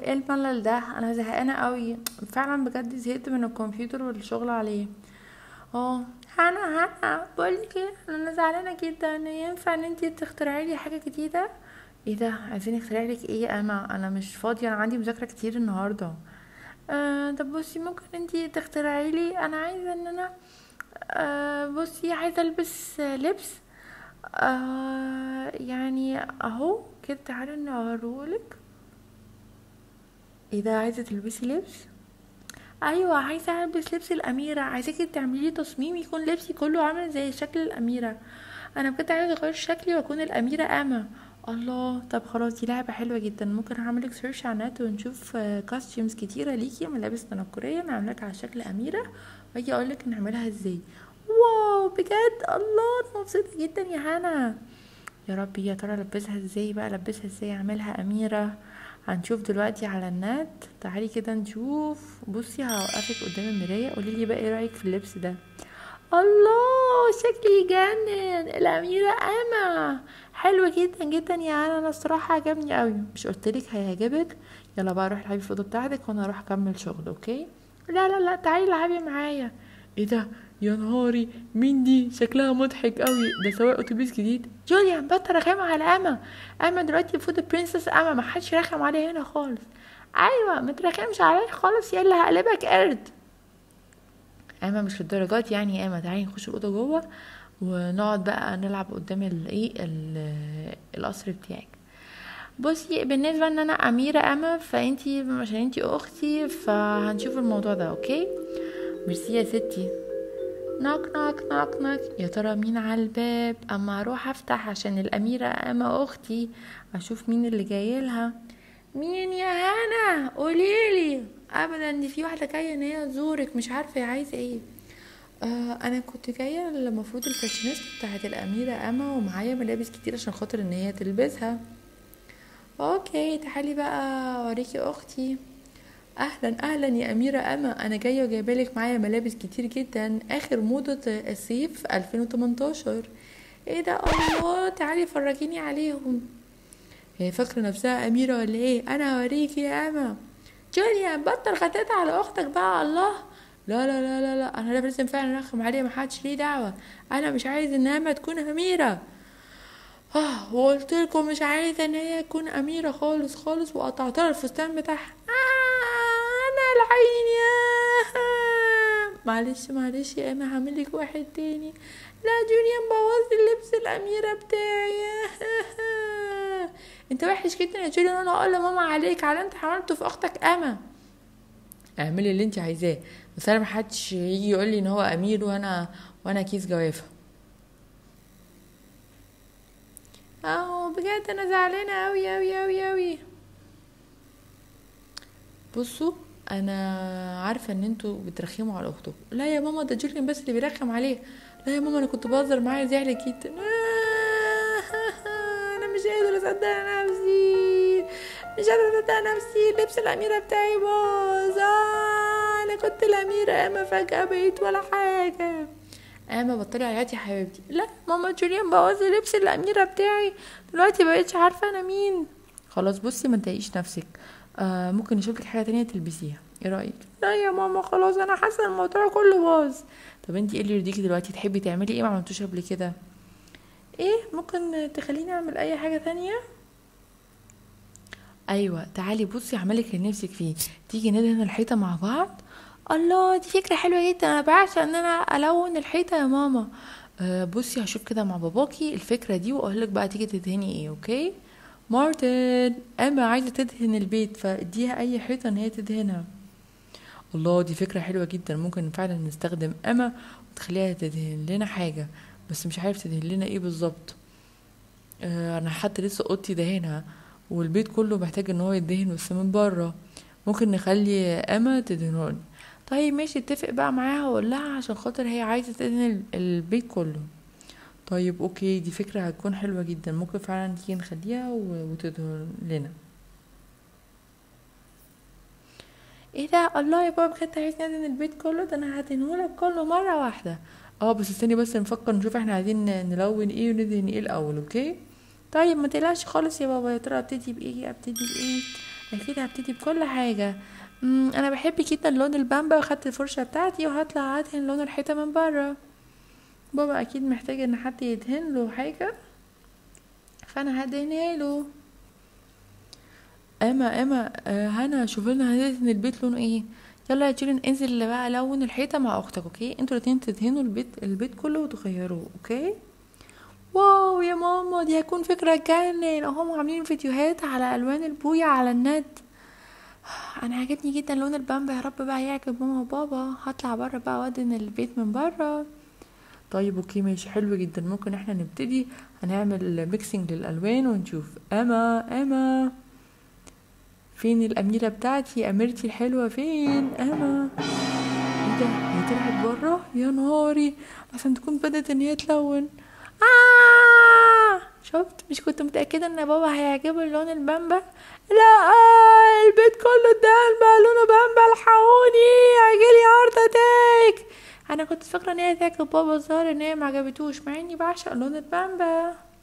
ايه الملل ده انا زهقانه قوي فعلا بجد زهقت من الكمبيوتر والشغل عليه اه هنا هنا بقولك ايه انا زعلانه جدا ينفع ان انتي تخترعي لي حاجه جديده ايه ده عايزين اخترع لك ايه يا اما انا مش فاضيه انا عندي مذاكره كتير النهارده آه طب بصي ممكن انتي تخترعي لي انا عايزه ان انا آه بصي عايزه البس لبس آه يعني اهو كده تعالي نوريهولك ايه ده عايزه تلبسي لبس ايوه عايزه البس لبس الاميره عايزاكي تعملي لي تصميم يكون لبسي كله عامل زي شكل الاميره انا بجد عايزه اغير شكلي واكون الاميره اما الله طب خلاص دي لعبه حلوه جدا ممكن هعملك سيرش على النت ونشوف كاستيومز كتيره ليكي ملابس تنكريه نعملك على شكل اميره واجي اقولك نعملها ازاي واو بجد الله أنا مبسوطه جدا يا هنا يا ربي يا ترى البسها ازاي بقى البسها ازاي اعملها اميره هنشوف دلوقتي على النت تعالي كده نشوف بصي هوقفك قدام المرايه قولي لي بقى ايه رايك في اللبس ده الله شكلي يجنن الاميره اما حلو جدا جدا يا انا انا الصراحه عجبني قوي مش قلتلك هيعجبك يلا بقى روحي العبي في الاوضه بتاعتك وانا اروح اكمل شغل اوكي لا لا لا تعالي العبي معايا ايه ده يا نهاري مين دي شكلها مضحك قوي ده سواق اتوبيس جديد جوليان بطل رخام على اما اما دلوقتي فود برنسس اما ما حدش رخم عليها هنا خالص ايوه ما ترخمش عليا خالص يلا هقلبك قرد اما مش للدرجات يعني يا اما تعالي نخش الاوضه جوه ونقعد بقى نلعب قدام الايه القصر بتاعك بصي بالنسبه ان انا اميره اما فانتي عشان انتي اختي فهنشوف الموضوع ده اوكي ميرسي يا ستي نوك نوك نوك نوك يا ترى مين على الباب اما اروح افتح عشان الاميره اما اختي اشوف مين اللي جاي لها مين يا هنا قوليلي ابدا دي في واحده جايه ان هي تزورك مش عارفه هي عايزه ايه آه انا كنت جايه المفروض الفاشينيست بتاعت الاميره اما ومعايا ملابس كتير عشان خاطر ان هي تلبسها اوكي تعالي بقى اوريكي اختي اهلا اهلا يا اميره اما انا جايه وجايبالك معايا ملابس كتير جدا اخر موضه الصيف 2018 ايه ده الله تعالي فرجيني عليهم هي فاكره نفسها اميره ولا ايه انا هوريكي يا اما جوليان بطل غتات على اختك بقى الله لا لا لا لا لا انا لازم فعلا ارخم عليها محدش ليه دعوه انا مش عايز ان اما تكون اميره اه وقلت لكم مش عايزه ان هي تكون اميره خالص خالص وقطعت لها الفستان بتاعها آه انا العين يا معلش معلش يا اما هعمل لك واحد تاني لا جوليان بوظ اللبس الاميره بتاعي انت وحش جدا يا جوليان انا اقول لماما عليك على انت عملته في اختك اما اعملي اللي انت عايزاه بس انا محدش يجي يقول لي ان هو امير وانا وانا كيس جوافه اه بجد انا زعلانه اوي اوي اوي اوي بصوا انا عارفه ان انتوا بترخموا على اختكم لا يا ماما ده جوليان بس اللي بيرخم عليه لا يا ماما انا كنت بهزر معاه زعلت جدا انا مش قادره اصدق نفسي مش قادره اصدق نفسي لبس الاميره بتاعي باظ انا كنت الاميره اما فجاه بقيت ولا حاجه اما بطلي عياطي يا حبيبتي لا ماما جوليان بوظ لبس الاميره بتاعي دلوقتي بقيتش عارفه انا مين خلاص بصي ما تضايقيش نفسك آه ممكن نشوف لك حاجه تانية تلبسيها ايه رايك لا يا ماما خلاص انا حاسه الموضوع كله باظ طب انتي ايه اللي يرضيكي دلوقتي تحبي تعملي ايه ما عملتوش قبل كده ايه ممكن تخليني اعمل اي حاجه تانية ايوه تعالي بصي هعملك اللي نفسك فيه تيجي ندهن الحيطه مع بعض الله دي فكره حلوه جدا انا بعشق ان انا الون الحيطه يا ماما آه بصي هشوف كده مع باباكي الفكره دي واقول لك بقى تيجي تدهني ايه اوكي مارتن اما عايزه تدهن البيت فاديها اي حيطه ان هي تدهنها الله دي فكره حلوه جدا ممكن فعلا نستخدم اما وتخليها تدهن لنا حاجه بس مش عارف تدهن لنا ايه بالظبط آه انا حتى لسه اوضتي دهنها والبيت كله محتاج ان هو يدهن بس من بره ممكن نخلي اما تدهنهولي طيب ماشي اتفق بقى معاها واقول لها عشان خاطر هي عايزه تدهن البيت كله طيب اوكي دي فكره هتكون حلوه جدا ممكن فعلا تيجي نخليها وتدهن لنا ايه ده الله يا بابا بجد عايز ندهن البيت كله ده انا هدهنهولك كله مره واحده اه بس استني بس نفكر نشوف احنا عايزين نلون ايه وندهن ايه الاول اوكي طيب ما تقلقش خالص يا بابا يا ترى ابتدي بايه ابتدي بايه اكيد هبتدي بكل حاجه مم، انا بحب جدا لون البامبا واخدت الفرشه بتاعتي وهطلع ادهن لون الحيطه من بره بابا اكيد محتاج ان حد يدهن له حاجه فانا هدهنها له اما اما آه هنا شوف لنا هندهن البيت لونه ايه يلا يا جيرين انزل بقى لون الحيطه مع اختك اوكي انتوا الاتنين تدهنوا البيت البيت كله وتغيروه اوكي واو يا ماما دي هتكون فكرة تجنن هم عاملين فيديوهات على الوان البوية على النت انا عجبني جدا لون البامبا يا رب بقى يعجب ماما وبابا هطلع بره بقى وادن البيت من بره طيب اوكي ماشي حلو جدا ممكن احنا نبتدي هنعمل ميكسينج للالوان ونشوف اما اما فين الاميره بتاعتي اميرتي الحلوه فين اما ايه ده هي طلعت بره يا نهاري عشان تكون بدأت ان هي تلون آه شفت مش كنت متأكدة ان بابا هيعجبه لون البامبا لا آه البيت كله اتدهن بقى لونه بامبا الحقوني هيجيلي هارت اتاك انا كنت فاكرة ان هي تعجب بابا الظاهر ان هي معجبتوش مع اني بعشق لون البامبا